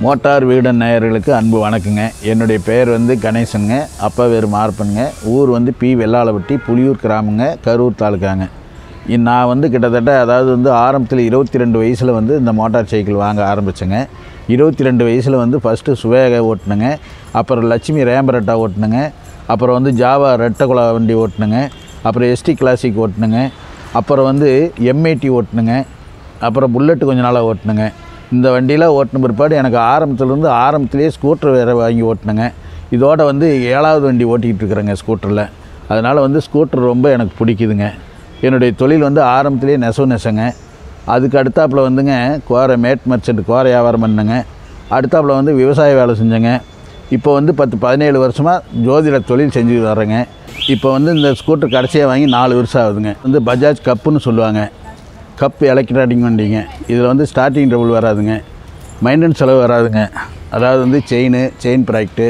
motor வீடன் நேயர்களுக்கு அன்பு வணக்கங்க என்னுடைய பெயர் வந்து கணேசனுங்க அப்பா பேர் மார்ப்பனுங்க ஊர் வந்து பி வெள்ளாளப்பட்டி புலியூர் கிராமங்க கரூர் தாலுக்காங்க இ- நான் வந்து கிட்டத்தட்ட அதாவது வந்து ஆரம்பத்தில் இருபத்தி ரெண்டு வயசில் வந்து இந்த மோட்டார் சைக்கிள் வாங்க ஆரம்பித்தேங்க இருபத்தி ரெண்டு வயசில் வந்து ஃபஸ்ட்டு சுவேகா ஓட்டினுங்க அப்புறம் லட்சுமி ரேம்பரட்டா ஓட்டினுங்க அப்புறம் வந்து ஜாவா ரெட்டகுலா வண்டி ஓட்டினுங்க அப்புறம் எஸ்டி கிளாசிக் ஓட்டினுங்க அப்புறம் வந்து எம்ஐடி ஓட்டினுங்க அப்புறம் புல்லட்டு கொஞ்ச நாளாக ஓட்டினுங்க இந்த வண்டியெலாம் ஓட்டின பிற்பாடு எனக்கு ஆரம்பத்துலேருந்து ஆரம்பத்திலேயே ஸ்கூட்டர் வேறு வாங்கி ஓட்டினுங்க இதோட வந்து ஏழாவது வண்டி ஓட்டிகிட்டு இருக்கிறேங்க ஸ்கூட்டரில் அதனால் வந்து ஸ்கூட்டர் ரொம்ப எனக்கு பிடிக்குதுங்க என்னுடைய தொழில் வந்து ஆரம்பத்திலேயே நெசவு நெசங்க அதுக்கு அடுத்தாப்புல வந்துங்க கோரை மேட் மர்ச்சன்ட் கோரை வியாபாரம் பண்ணேங்க அடுத்தாப்புல வந்து விவசாய வேலை செஞ்சேங்க இப்போ வந்து பத்து பதினேழு வருஷமாக ஜோதிட தொழில் செஞ்சு வர்றேங்க இப்போ வந்து இந்த ஸ்கூட்டர் கடைசியாக வாங்கி நாலு வருஷம் ஆகுதுங்க வந்து பஜாஜ் கப்புன்னு சொல்லுவாங்க கப் எலக்ட்ரானிக் வண்டிங்க இதில் வந்து ஸ்டார்டிங் ட்ரபுள் வராதுங்க மெயின்டெனன்ஸ் செலவு வராதுங்க அதாவது வந்து செயின் செயின் ப்ராக்ட்டு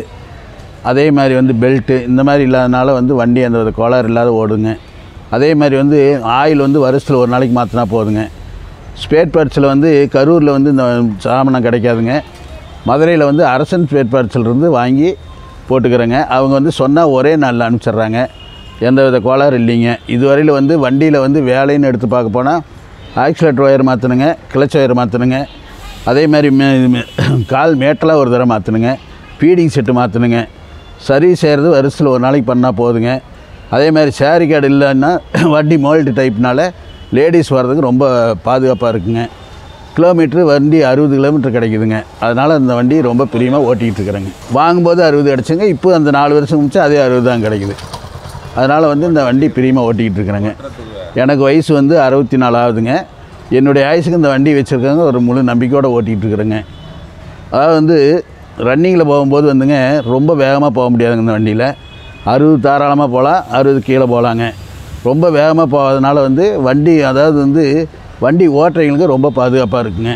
அதே மாதிரி வந்து பெல்ட்டு இந்த மாதிரி இல்லாதனால வந்து வண்டி அந்த ஒரு கோளாறு இல்லாத ஓடுங்க அதே மாதிரி வந்து ஆயில் வந்து வருஷத்தில் ஒரு நாளைக்கு மாற்றினா போதுங்க ஸ்பேர் பார்ட்ஸில் வந்து கரூரில் வந்து இந்த சாமானம் கிடைக்காதுங்க மதுரையில் வந்து அரசன் ஸ்பேர் பார்ட்ஸில் இருந்து வாங்கி போட்டுக்கிறேங்க அவங்க வந்து சொன்னால் ஒரே நாளில் அனுப்பிச்சிட்றாங்க எந்த வித கோளாறு இல்லைங்க இதுவரையில் வந்து வண்டியில் வந்து வேலைன்னு எடுத்து பார்க்க போனால் ஆக்சிலேட்டர் ஒயர் மாற்றணுங்க கிளச் ஒயர் மாற்றணுங்க அதே மாதிரி மே மே- கால் மேட்டலாக ஒரு தடவை மாற்றணுங்க ஃபீடிங் செட்டு மாற்றணுங்க சரி செய்கிறது வருஷத்தில் ஒரு நாளைக்கு பண்ணால் போதுங்க அதே மாதிரி சேரி கார்டு இல்லைன்னா வண்டி மோல்டு டைப்னால லேடிஸ் வர்றதுக்கு ரொம்ப பாதுகாப்பாக இருக்குங்க கிலோமீட்ரு வண்டி அறுபது கிலோமீட்டர் கிடைக்குதுங்க அதனால் அந்த வண்டி ரொம்ப பிரியமாக ஓட்டிகிட்டு இருக்கிறேங்க வாங்கும்போது அறுபது கிடச்சுங்க இப்போ அந்த நாலு வருஷம் முடிச்சு அதே அறுபது தான் கிடைக்குது அதனால் வந்து இந்த வண்டி பிரியமாக ஓட்டிக்கிட்டு இருக்கிறேங்க எனக்கு வயசு வந்து அறுபத்தி நாலு ஆகுதுங்க என்னுடைய ஆயுசுக்கு இந்த வண்டி வச்சுருக்காங்க ஒரு முழு நம்பிக்கையோடு ஓட்டிகிட்டு இருக்கிறேங்க அதாவது வந்து ரன்னிங்கில் போகும்போது வந்துங்க ரொம்ப வேகமாக போக முடியாதுங்க இந்த வண்டியில் அறுபது தாராளமாக போகலாம் அறுபது கீழே போகலாங்க ரொம்ப வேகமாக போகாதனால வந்து வண்டி அதாவது வந்து வண்டி ஓட்டுறவங்களுக்கு ரொம்ப பாதுகாப்பாக இருக்குங்க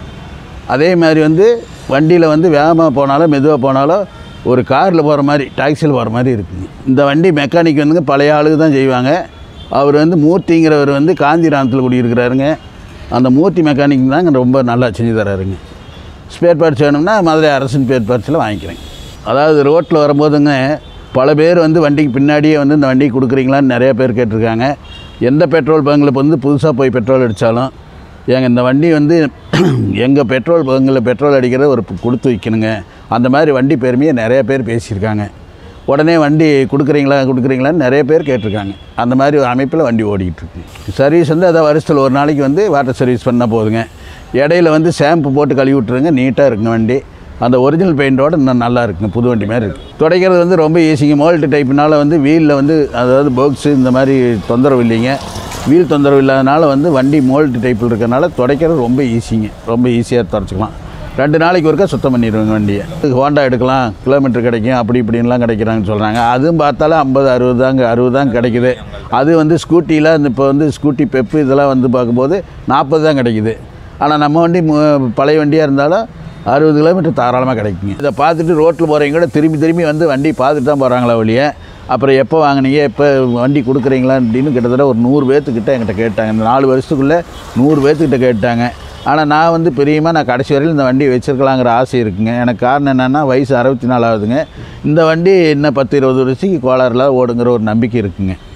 அதே மாதிரி வந்து வண்டியில் வந்து வேகமாக போனாலும் மெதுவாக போனாலும் ஒரு காரில் போகிற மாதிரி டாக்ஸியில் போகிற மாதிரி இருக்குங்க இந்த வண்டி மெக்கானிக் வந்துங்க பழைய ஆளுக்கு தான் செய்வாங்க அவர் வந்து மூர்த்திங்கிறவர் வந்து காந்திராமத்தில் குடியிருக்கிறாருங்க அந்த மூர்த்தி மெக்கானிக் தாங்க ரொம்ப நல்லா செஞ்சு தராருங்க ஸ்பேர் பார்ட்ஸ் வேணும்னா மதுரை அரசன் ஸ்பேர் பார்ட்ஸில் வாங்கிக்கிறேங்க அதாவது ரோட்டில் வரும்போதுங்க பல பேர் வந்து வண்டிக்கு பின்னாடியே வந்து இந்த வண்டி கொடுக்குறீங்களான்னு நிறைய பேர் கேட்டிருக்காங்க எந்த பெட்ரோல் பங்கில் வந்து புதுசாக போய் பெட்ரோல் அடித்தாலும் ஏங்க இந்த வண்டி வந்து எங்கள் பெட்ரோல் பங்கில் பெட்ரோல் அடிக்கிறத ஒரு கொடுத்து வைக்கணுங்க அந்த மாதிரி வண்டி பெருமையை நிறைய பேர் பேசியிருக்காங்க உடனே வண்டி கொடுக்குறீங்களா கொடுக்குறீங்களான்னு நிறைய பேர் கேட்டிருக்காங்க அந்த மாதிரி ஒரு அமைப்பில் வண்டி ஓடிக்கிட்டு இருக்கு சர்வீஸ் வந்து அதான் வருஷத்தில் ஒரு நாளைக்கு வந்து வாட்டர் சர்வீஸ் பண்ணால் போதுங்க இடையில வந்து ஷாம்பு போட்டு கழுவி விட்ருங்க நீட்டாக இருக்குங்க வண்டி அந்த ஒரிஜினல் பெயிண்டோட இன்னும் நல்லா இருக்குங்க புது வண்டி மாதிரி இருக்குது துடைக்கிறது வந்து ரொம்ப ஈஸிங்க மோல்ட்டு டைப்னால வந்து வீலில் வந்து அதாவது பாக்ஸு இந்த மாதிரி தொந்தரவு இல்லைங்க வீல் தொந்தரவு இல்லாதனால வந்து வண்டி மோல்டு டைப்பில் இருக்கறனால துடைக்கிறது ரொம்ப ஈஸிங்க ரொம்ப ஈஸியாக துடைச்சிக்கலாம் ரெண்டு நாளைக்கு ஒருக்கா சுத்தம் பண்ணிடுவேங்க வண்டியை ஹோண்டா எடுக்கலாம் கிலோமீட்டர் கிடைக்கும் அப்படி இப்படின்லாம் கிடைக்கிறாங்கன்னு சொல்கிறாங்க அதுவும் பார்த்தாலும் ஐம்பது அறுபது தாங்க அறுபது தான் கிடைக்குது அது வந்து ஸ்கூட்டியில் இந்த இப்போ வந்து ஸ்கூட்டி பெப்பு இதெல்லாம் வந்து பார்க்கும்போது நாற்பது தான் கிடைக்குது ஆனால் நம்ம வண்டி மு- பழைய வண்டியாக இருந்தாலும் அறுபது கிலோமீட்டர் தாராளமாக கிடைக்குங்க இதை பார்த்துட்டு ரோட்டில் போகிறவங்க கூட திரும்பி திரும்பி வந்து வண்டி பார்த்துட்டு தான் போகிறாங்களா வழியே அப்புறம் எப்போ வாங்குனீங்க எப்போ வண்டி கொடுக்குறீங்களா அப்படின்னு கிட்டத்தட்ட ஒரு நூறு பேர்த்துக்கிட்ட என்கிட்ட கேட்டாங்க இந்த நாலு வருஷத்துக்குள்ளே நூறு பேர்த்துக்கிட்ட கேட்டாங்க ஆனால் நான் வந்து பிரியமாக நான் கடைசி வரையில் இந்த வண்டி வச்சிருக்கலாங்கிற ஆசை இருக்குங்க எனக்கு காரணம் என்னென்னா வயசு அறுபத்தி நாலாவதுங்க இந்த வண்டி இன்னும் பத்து இருபது வருஷத்துக்கு கோளாறுல ஓடுங்கிற ஒரு நம்பிக்கை இருக்குங்க